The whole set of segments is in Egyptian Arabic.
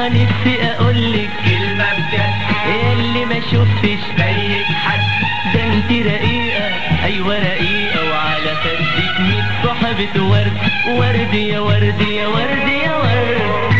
آه نفسي اقولك كلمة بجد اللي ما شفتش زيك حد ده انت رقيقة ايوه رقيقة وعلى خدك ميت صحبة ورد ورد يا ورد يا ورد يا ورد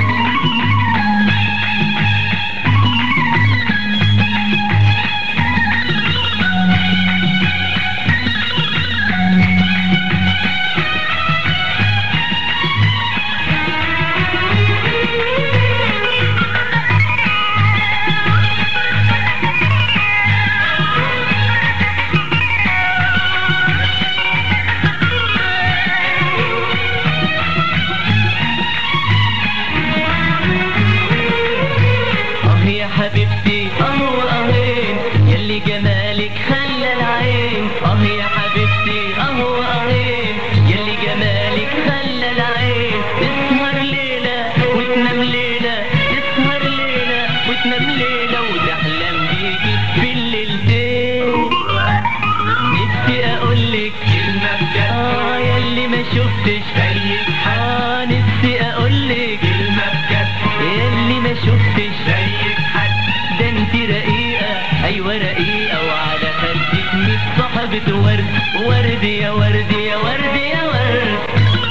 اه يا حبيبتي اه اهين يلي جمالك خلى العين اه يا حبيبتي اه اهين يلي جمالك خلى العين تسهر ليلة وتنام ليلة تسهر ليلة وتنام ليلة وتحلم بيكي في الليلتين نفسي اقولك كلمة بجد اه يلي ما شفتش زيك حد اه نفسي اقولك كلمة بجد يلي ما شفتش زيك حد ده انت رقيقة ايوه رقيقة وعلى خدك ميت صحبة ورد ورد يا ورد يا ورد يا ورد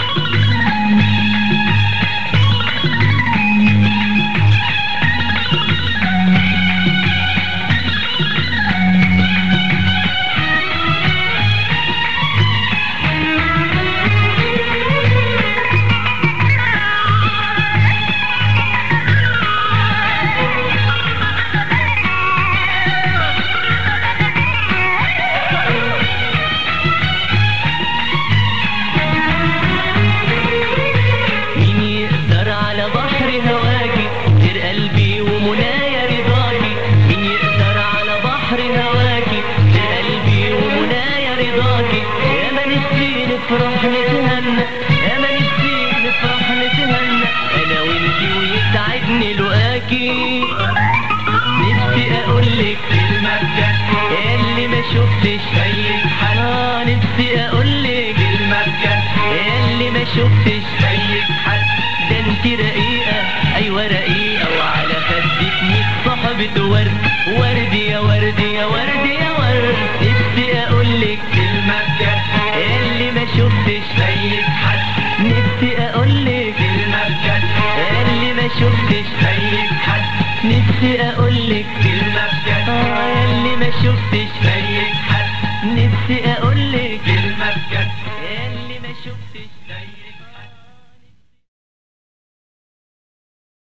مين يقدر على بحر هواكي غير قلبي ومنايا رضاكي مين يقدر على بحر هواكي غير قلبي ومنايا رضاكي يا ما نفسي نفرح نتهنى يا ما نفسي نفرح نتهنى انا وانتي ويسعدني لقاكي نفسي اقولك كلمة بجد اللي ما شفتش زيك حد اه نفسي اقولك كلمة بجد اللي ما شفتش زيك حد ده انت رقيقة ايوه رقيقة وعلى خدك ميت صحبة ورد ورد يا ورد يا ورد يا ورد نفسي اقولك كلمة بجد اللي ما شفتش زيك حد نفسي اقولك كلمة بجد اللي ما شفتش زيك حد نفسي اقولك كلمة بجد اه اللي ما شفتش زيك حد نفسي